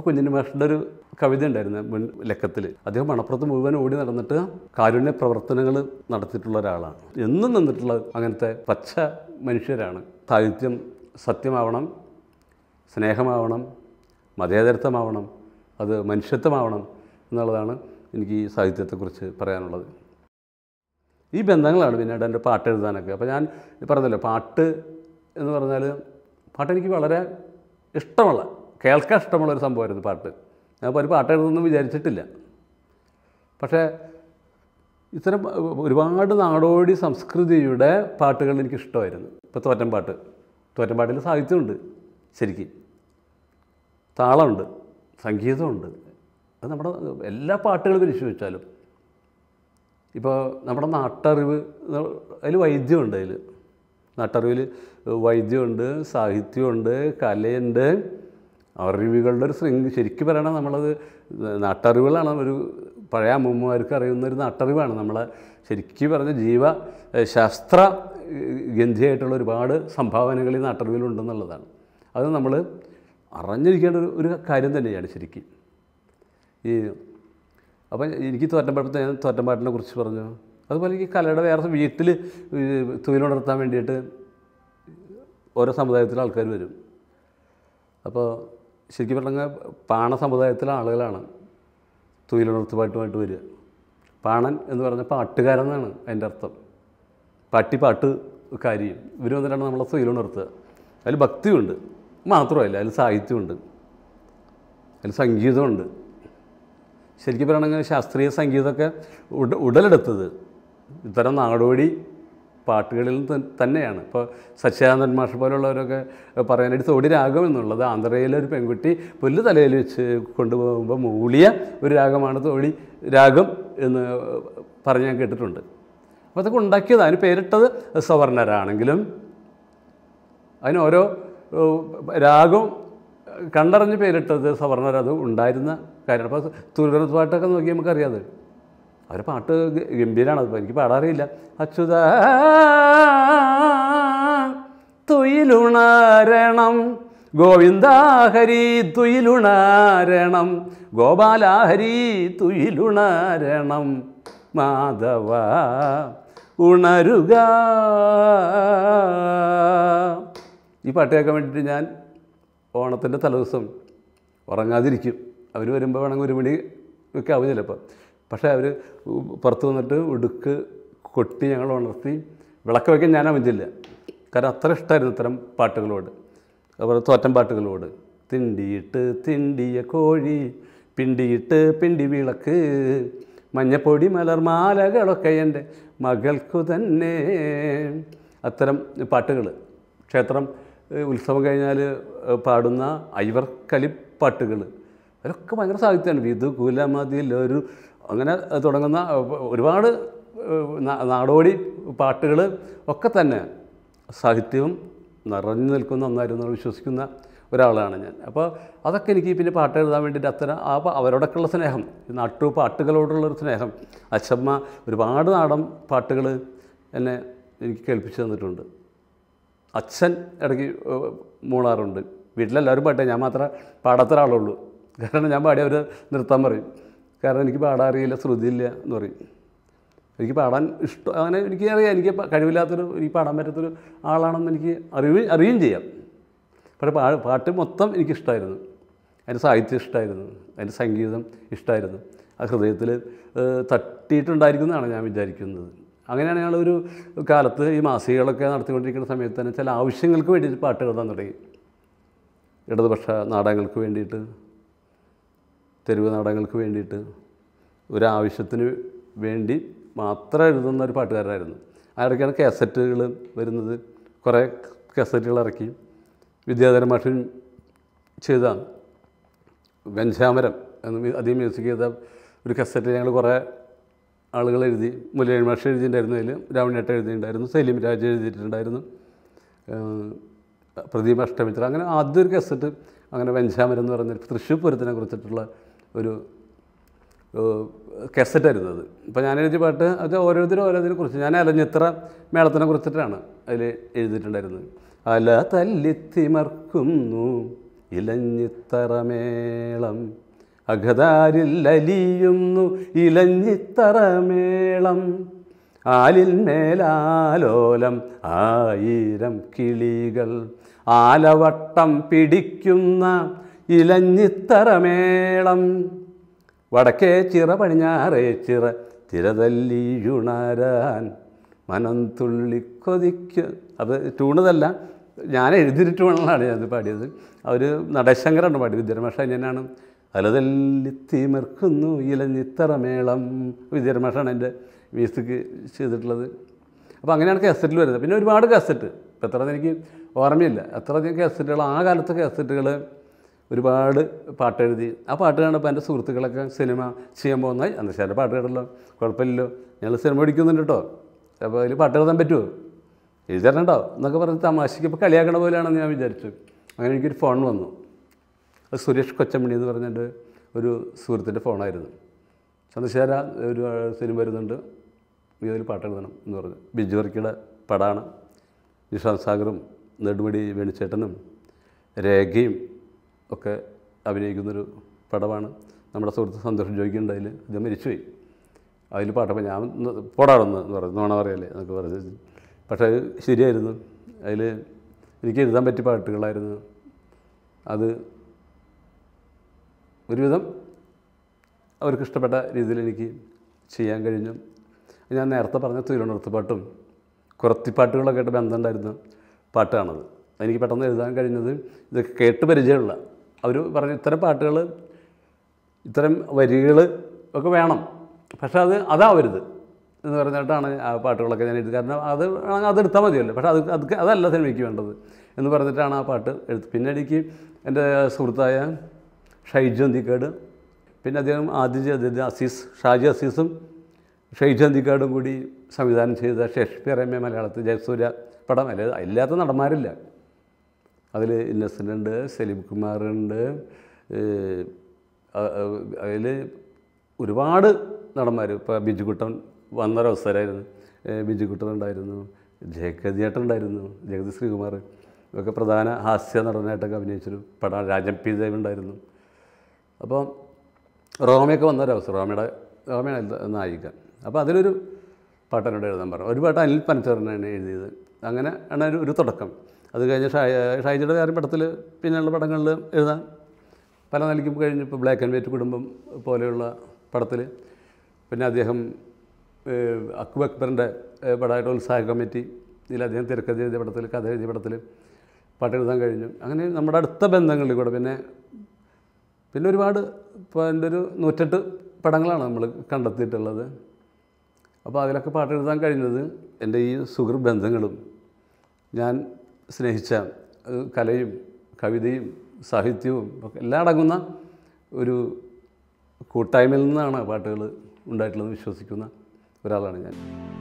അപ്പോൾ കുഞ്ഞിന് മാഷിൻ്റെ ഒരു കവിത ഉണ്ടായിരുന്നു മുൻ ലക്കത്തിൽ അദ്ദേഹം മണപ്പുറത്ത് മുഴുവൻ ഓടി നടന്നിട്ട് കാരുണ്യ പ്രവർത്തനങ്ങൾ നടത്തിയിട്ടുള്ള ഒരാളാണ് എന്നും നിന്നിട്ടുള്ള അങ്ങനത്തെ പച്ച മനുഷ്യരാണ് സാഹിത്യം സത്യമാവണം സ്നേഹമാവണം മതേതരത്വമാവണം അത് മനുഷ്യത്വമാവണം എന്നുള്ളതാണ് എനിക്ക് ഈ സാഹിത്യത്തെക്കുറിച്ച് പറയാനുള്ളത് ഈ ബന്ധങ്ങളാണ് പിന്നീട് എൻ്റെ പാട്ട് എഴുതാനൊക്കെ അപ്പോൾ ഞാൻ പറഞ്ഞല്ലോ പാട്ട് എന്ന് പറഞ്ഞാൽ പാട്ട് എനിക്ക് വളരെ ഇഷ്ടമുള്ള കേൾക്കാൻ ഇഷ്ടമുള്ള ഒരു സംഭവമായിരുന്നു പാട്ട് ഞാൻ ഇപ്പോൾ ഒരു പാട്ട് എഴുതുമെന്ന് വിചാരിച്ചിട്ടില്ല പക്ഷേ ഇത്തരം ഒരുപാട് നാടോടി സംസ്കൃതിയുടെ പാട്ടുകൾ എനിക്ക് ഇഷ്ടമായിരുന്നു ഇപ്പോൾ തോറ്റൻപാട്ട് തോറ്റൻപാട്ടിൽ സാഹിത്യമുണ്ട് ശരിക്കും താളമുണ്ട് സംഗീതമുണ്ട് അത് നമ്മുടെ എല്ലാ പാട്ടുകളും പരിശോധിച്ചാലും ഇപ്പോൾ നമ്മുടെ നാട്ടറിവ് അതിൽ വൈദ്യമുണ്ട് അതിൽ നാട്ടറിവിൽ വൈദ്യമുണ്ട് സാഹിത്യമുണ്ട് കലയുണ്ട് അറിവുകളുടെ ഒരു ശൃംഖ ശരിക്കും പറയണത് നമ്മളത് നാട്ടറിവുകളാണ് ഒരു പഴയ അമ്മൂമ്മമാർക്ക് അറിയുന്ന ഒരു നാട്ടറിവാണ് നമ്മളെ ശരിക്കും പറഞ്ഞ ജീവ ഏഹ് ശാസ്ത്ര ഏഹ് ഗന്ധിയായിട്ടുള്ള ഒരുപാട് സംഭാവനകൾ ഈ നാട്ടറിവിലുണ്ടെന്നുള്ളതാണ് അത് നമ്മൾ അറിഞ്ഞിരിക്കേണ്ട ഒരു ഒരു കാര്യം തന്നെയാണ് ശരിക്കും ഈ അപ്പം എനിക്ക് തോറ്റമ്പാട്ടത്തെ ഞാൻ തോറ്റമ്പാട്ടിനെ കുറിച്ച് പറഞ്ഞു അതുപോലെ എനിക്ക് കലയുടെ വേറെ വീട്ടിൽ തൊഴിലുണർത്താൻ വേണ്ടിയിട്ട് ഓരോ സമുദായത്തിലെ ആൾക്കാർ വരും അപ്പോൾ ശരിക്കും പറഞ്ഞാൽ പാണ സമുദായത്തിലെ ആളുകളാണ് തൊഴിലുണർത്തുമായിട്ടുമായിട്ട് വരിക പാണൻ എന്ന് പറഞ്ഞ പാട്ടുകാരൻ എന്നാണ് അതിൻ്റെ അർത്ഥം പാട്ടി പാട്ട് കാര്യം ഇവർ വന്നിട്ടാണ് നമ്മളെ തൊഴിലുണർത്തുക അതിൽ ഭക്തിയുണ്ട് മാത്രമല്ല അതിൽ സാഹിത്യമുണ്ട് അതിൽ സംഗീതമുണ്ട് ശരിക്കും പറയണമെങ്കിൽ ശാസ്ത്രീയ സംഗീതമൊക്കെ ഉട ഉടലെടുത്തത് ഇത്തരം നാടോടി പാട്ടുകളിൽ ത- തന്നെയാണ് ഇപ്പോൾ സച്ചിദാനന്ദൻ മാഷ് പോലുള്ളവരൊക്കെ പറയാനായിട്ട് തോടി രാഗം എന്നുള്ളത് ആന്ധ്രയിലെ ഒരു പെൺകുട്ടി പുല്ല് തലയിൽ വെച്ച് കൊണ്ടുപോകുമ്പോൾ മൂളിയ ഒരു രാഗമാണ് തോടി രാഗം എന്ന് പറഞ്ഞ് ഞാൻ കേട്ടിട്ടുണ്ട് അപ്പോൾ അതൊക്കെ ഉണ്ടാക്കിയത് അതിന് പേരിട്ടത് സവർണരാണെങ്കിലും അതിന് ഓരോ ഏഹ്, രാഗം കണ്ടറിഞ്ഞ് പേരിട്ടത് സവർണർ അത് ഉണ്ടായിരുന്ന കാര്യമാണ് അപ്പോൾ തുരുകണത്ത് പാട്ടൊക്കെ നോക്കി നമുക്കറിയാതെ അവരുടെ പാട്ട് ഗ- ഗംഭീരമാണ് അതിപ്പോൾ എനിക്ക് പാടാറിയില്ല അച്യുത തുയിലുണരണം ഗോവിന്ദാഹരി തുയിലുണരണം ഗോപാലാഹരി തുയിലുണരണം മാധവ ഉണരുക ഈ പാട്ട് കേൾക്കാൻ വേണ്ടിയിട്ട് ഞാൻ ഓണത്തിൻ്റെ തലേദിവസം ഉറങ്ങാതിരിക്കും അവർ വരുമ്പോൾ വേണമെങ്കിൽ ഒരു മണി ഒക്കെ ആവും ചിലപ്പോൾ പക്ഷേ അവർ പുറത്ത് വന്നിട്ട് ഉടുക്ക് കൊട്ടി ഞങ്ങൾ ഉണർത്തി വിളക്ക് വയ്ക്കാൻ ഞാൻ അവഞ്ചില്ല കാരണം അത്ര ഇഷ്ടമായിരുന്നു ഇത്തരം പാട്ടുകളോട് അതുപോലെ തോറ്റൻ പാട്ടുകളോട് തിണ്ടിയിട്ട് തിണ്ടിയ കോഴി പിണ്ടിയിട്ട് പിണ്ടി വിളക്ക് മഞ്ഞപ്പൊടി മലർമാലകളൊക്കെ എൻ്റെ മകൾക്കു തന്നെ അത്തരം പാട്ടുകൾ ക്ഷേത്രം ഏഹ് ഉത്സവം കഴിഞ്ഞാൽ ഏഹ് പാടുന്ന ഐവർക്കലി പാട്ടുകൾ അതൊക്കെ ഭയങ്കര സാഹിത്യമാണ് വിധു കുലമതിലൊരു അങ്ങനെ തുടങ്ങുന്ന ഏഹ് ഒരുപാട് ഏഹ് നാ- നാടോടി പാട്ടുകൾ ഒക്കെ തന്നെ സാഹിത്യവും നിറഞ്ഞു നിൽക്കുന്ന ഒന്നായിരുന്നു എന്ന് വിശ്വസിക്കുന്ന ഒരാളാണ് ഞാൻ അപ്പോൾ അതൊക്കെ എനിക്ക് പിന്നെ പാട്ട് എഴുതാൻ വേണ്ടിയിട്ട് അത്തരം ആ പ- അവരോടൊക്കെയുള്ള സ്നേഹം ഈ നാട്ടു പാട്ടുകളോടുള്ളൊരു സ്നേഹം അച്ഛമ്മ ഒരുപാട് നാടൻ പാട്ടുകൾ എന്നെ എനിക്ക് കേൾപ്പിച്ചു തന്നിട്ടുണ്ട് അച്ഛൻ ഇടയ്ക്ക് ഏഹ്, മൂളാറുണ്ട് വീട്ടിലെല്ലാവരും പാട്ടെ ഞാൻ മാത്രമേ പാടാത്ത ഒരാളുള്ളൂ കാരണം ഞാൻ പാടി അവർ നിർത്താൻ പറയും കാരണം എനിക്ക് പാടാൻ അറിയില്ല ശ്രുതിയില്ല എന്ന് പറയും എനിക്ക് പാടാൻ ഇഷ്ടം അങ്ങനെ എനിക്ക് അറിയാം എനിക്ക് പ- കഴിവില്ലാത്തൊരു എനിക്ക് പാടാൻ പറ്റാത്തൊരു ആളാണെന്ന് എനിക്ക് അറിവ് അറിയുകയും ചെയ്യാം പക്ഷേ പാ പാട്ട് മൊത്തം എനിക്കിഷ്ടമായിരുന്നു അതിൻ്റെ സാഹിത്യം ഇഷ്ടമായിരുന്നു അതിൻ്റെ സംഗീതം ഇഷ്ടമായിരുന്നു ആ ഹൃദയത്തിൽ തട്ടിയിട്ടുണ്ടായിരിക്കുന്നതാണ് ഞാൻ വിചാരിക്കുന്നത് അങ്ങനെയാണ് ഞങ്ങളൊരു കാലത്ത് ഈ മാസികകളൊക്കെ നടത്തിക്കൊണ്ടിരിക്കുന്ന സമയത്ത് തന്നെ ചില ആവശ്യങ്ങൾക്ക് വേണ്ടിയിട്ട് പാട്ട് എഴുതാൻ തുടങ്ങി ഇടതുപക്ഷ നാടകങ്ങൾക്ക് വേണ്ടിയിട്ട് തെരുവ് നാടകങ്ങൾക്ക് വേണ്ടിയിട്ട് ഒരാവശ്യത്തിന് വേണ്ടി മാത്രം എഴുതുന്ന ഒരു പാട്ടുകാരനായിരുന്നു ആ ഇടയ്ക്കാണ് കാസറ്റുകൾ വരുന്നത് കുറേ കാസറ്റുകൾ ഇറക്കി വിദ്യാധര മാഷൻ ചെയ്ത വെഞ്ചാമരം എന്ന് മി- അധികം മ്യൂസിക് ചെയ്ത ഒരു കസറ്റ് ഞങ്ങൾ കുറേ ആളുകൾ എഴുതി മുലയൻ മാഷ് എഴുതിയിട്ടുണ്ടായിരുന്നു അതിൽ രാവണിയേട്ട എഴുതിയിട്ടുണ്ടായിരുന്നു സലീം രാജ് എഴുതിയിട്ടുണ്ടായിരുന്നു ഏഹ് പ്രദീപ് അഷ്ടമിത്ര അങ്ങനെ ആദ്യം ഒരു കസറ്റ് അങ്ങനെ വെഞ്ചാമരം എന്ന് പറഞ്ഞ തൃശ്ശൂർ പൂരത്തിനെ കുറിച്ചിട്ടുള്ള ഒരു കസറ്റായിരുന്നു അത് ഇപ്പോൾ ഞാൻ എഴുതിയ പാട്ട് അത് ഓരോരുത്തരും ഓരോന്നിനെ കുറിച്ച് ഞാൻ അലഞ്ഞിത്ര മേളത്തിനെ കുറിച്ചിട്ടാണ് അതിൽ എഴുതിയിട്ടുണ്ടായിരുന്നത് അല തല്ലിത്തിമർക്കുന്നു ഇലഞ്ഞിത്തറമേളം അഘതാരിൽ അലിയുന്നു ഇലഞ്ഞിത്തറമേളം ആലിൽ മേലാലോലം ആയിരം കിളികൾ ആലവട്ടം പിടിക്കുന്ന ഇലഞ്ഞിത്തറമേളം വടക്കേ ചിറ പടിഞ്ഞാറേ ചിറ തിരതല്ലിയുണരാൻ മനം തുള്ളി കൊതിക്ക് അത് ട്യൂണതല്ല ഞാൻ എഴുതിയ ട്യൂണുകളാണ് ഞാനത് പാടിയത് അവർ നടശങ്കരാണ് പാടി വിദ്യാരമാഷ ഞാനാണ് അലതല്ലിത്തിമിർക്കുന്നു ഇലഞ്ഞിത്തറമേളം വിദ്യാരമാഷാണ് എൻ്റെ മ്യൂസിക് ചെയ്തിട്ടുള്ളത് അപ്പോൾ അങ്ങനെയാണ് കാസറ്റിൽ വരുന്നത് പിന്നെ ഒരുപാട് കാസറ്റ് ഇപ്പോൾ എത്ര എനിക്ക് ഓർമ്മയില്ല അത്രയധികം കാസറ്റുകൾ ആ കാലത്തെ കാസറ്റുകൾ ഒരുപാട് പാട്ടെഴുതി ആ പാട്ട് കണ്ടപ്പോൾ എൻ്റെ സുഹൃത്തുക്കളൊക്കെ സിനിമ ചെയ്യാൻ പോകുന്ന അന്ന് ചില പാട്ട് കേട്ടല്ലോ കുഴപ്പമില്ലല്ലോ ഞങ്ങൾ സിനിമ പഠിക്കുന്നുണ്ട് കേട്ടോ അപ്പോൾ അതിൽ പാട്ട് എഴുതാൻ പറ്റുമോ എഴുതരണോ എന്നൊക്കെ പറഞ്ഞ് തമാശയ്ക്ക് ഇപ്പോൾ കളിയാക്കണ പോലെയാണെന്ന് ഞാൻ വിചാരിച്ചു അങ്ങനെ എനിക്കൊരു ഫോൺ വന്നു അത് സുരേഷ് കൊച്ചമണി എന്ന് പറഞ്ഞിട്ട് ഒരു സുഹൃത്തിൻ്റെ ഫോണായിരുന്നു ചന്ദ്രശേഖര ഒരു സിനിമ വരുന്നുണ്ട് നീ അതിൽ പാട്ട് എഴുതണം എന്ന് പറഞ്ഞു ബിജു വർക്കിയുടെ പടാണ് നിഷാന്ത് സാഗറും നെടുമുടി വേണുചേട്ടനും രേഖയും ഒക്കെ അഭിനയിക്കുന്നൊരു പടമാണ് നമ്മുടെ സുഹൃത്ത് സന്തോഷം ജോയിക്കുണ്ട് അതിൽ ഇത് മരിച്ചുപോയി അതിൽ പാട്ടപ്പോൾ ഞാൻ പോടാടുന്നു എന്ന് പറഞ്ഞു നോണ പറയല്ലേ എന്നൊക്കെ പറഞ്ഞു പക്ഷേ അത് ശരിയായിരുന്നു അതിൽ എനിക്ക് എഴുതാൻ പറ്റിയ പാട്ടുകളായിരുന്നു അത് ഒരുവിധം അവർക്ക് ഇഷ്ടപ്പെട്ട രീതിയിൽ എനിക്ക് ചെയ്യാൻ കഴിഞ്ഞു ഞാൻ നേരത്തെ പറഞ്ഞ തിരുവനന്തപുരത്ത് കുറത്തിപ്പാട്ടുകളൊക്കെ ആയിട്ട് ബന്ധമുണ്ടായിരുന്ന പാട്ടാണത് എനിക്ക് പെട്ടെന്ന് എഴുതാൻ കഴിഞ്ഞത് ഇതൊക്കെ കേട്ട് പരിചയമുള്ള അവർ പറഞ്ഞ ഇത്തരം പാട്ടുകൾ ഇത്തരം വരികൾ ഒക്കെ വേണം പക്ഷെ അത് അതാവരുത് എന്ന് പറഞ്ഞിട്ടാണ് ആ പാട്ടുകളൊക്കെ ഞാൻ എഴുതി കാരണം അത് വേണമെങ്കിൽ അതെടുത്താൽ മതിയല്ലോ പക്ഷേ അത് അത് അതല്ല സിനിമയ്ക്ക് വേണ്ടത് എന്ന് പറഞ്ഞിട്ടാണ് ആ പാട്ട് എഴുത്ത് പിന്നെ എനിക്ക് എൻ്റെ സുഹൃത്തായ ഷൈജു അന്തിക്കാട് പിന്നെ അദ്ദേഹം ആദ്യം ചെയ്തത് അസീസ് ഷാജി അസീസും ഷൈജു അന്തിക്കാടും കൂടി സംവിധാനം ചെയ്ത ഷേക്സ്പിയർ എം എ മലയാളത്തിൽ ജയസൂര്യ പടം അല്ല ഇല്ലാത്ത നടന്മാരില്ല അതിൽ ഇന്നസെൻ്റ് ഉണ്ട് സലീം കുമാർ ഉണ്ട് അതിൽ ഒരുപാട് നടന്മാർ ഇപ്പോൾ ബിജുക്കുട്ടൻ വന്നൊരവസരമായിരുന്നു ബിജുക്കുട്ടൻ ഉണ്ടായിരുന്നു ജയകതിയേട്ടൻ ഉണ്ടായിരുന്നു ജഗതി ശ്രീകുമാർ ഇതൊക്കെ പ്രധാന ഹാസ്യ നടനായിട്ടൊക്കെ അഭിനയിച്ചൊരു പടം രാജൻ പി ദേവ് ഉണ്ടായിരുന്നു അപ്പോൾ റോമയൊക്കെ വന്നൊരവസരം റോമയുടെ റോമയാണ് ഇത് നായിക അപ്പോൾ അതിലൊരു പാട്ട് എന്നോട് എഴുതാൻ പറഞ്ഞു ഒരു പാട്ട് അനിൽ പനച്ചറിനാണ് എഴുതിയത് അങ്ങനെ ആണ് ഒരു ഒരു തുടക്കം അത് കഴിഞ്ഞ് ഷായ ഷായിജിയുടെ വേറെ പടത്തിൽ പിന്നെയുള്ള പടങ്ങളിൽ എഴുതാൻ പല നിലയ്ക്കും കഴിഞ്ഞ് ഇപ്പോൾ ബ്ലാക്ക് ആൻഡ് വൈറ്റ് കുടുംബം പോലെയുള്ള പടത്തിൽ പിന്നെ അദ്ദേഹം ഏഹ്, അക്ബർ അക്ബറിൻ്റെ ഏഹ്, പടമായിട്ട് ഉത്സാഹ കമ്മിറ്റി ഇതിൽ അദ്ദേഹം തിരക്കഥ എഴുതിയ പടത്തിൽ കഥ എഴുതിയ പടത്തിൽ പാട്ട് എഴുതാൻ കഴിഞ്ഞു അങ്ങനെ നമ്മുടെ അടുത്ത ബന്ധങ്ങളിൽ കൂടെ പിന്നെ പിന്നെ ഒരുപാട് ഇപ്പോൾ എൻ്റെ ഒരു നൂറ്റെട്ട് പടങ്ങളാണ് നമ്മൾ കണ്ടെത്തിയിട്ടുള്ളത് അപ്പോൾ അതിലൊക്കെ പാട്ട് എഴുതാൻ കഴിഞ്ഞത് എൻ്റെ ഈ സുഹൃത്ത് ബന്ധങ്ങളും ഞാൻ സ്നേഹിച്ച ഏഹ്, കലയും കവിതയും സാഹിത്യവും ഒക്കെ എല്ലാം അടങ്ങുന്ന ഒരു കൂട്ടായ്മയിൽ നിന്നാണ് പാട്ടുകൾ ഉണ്ടായിട്ടുള്ളത് വിശ്വസിക്കുന്ന ഒരാളാണ് ഞാൻ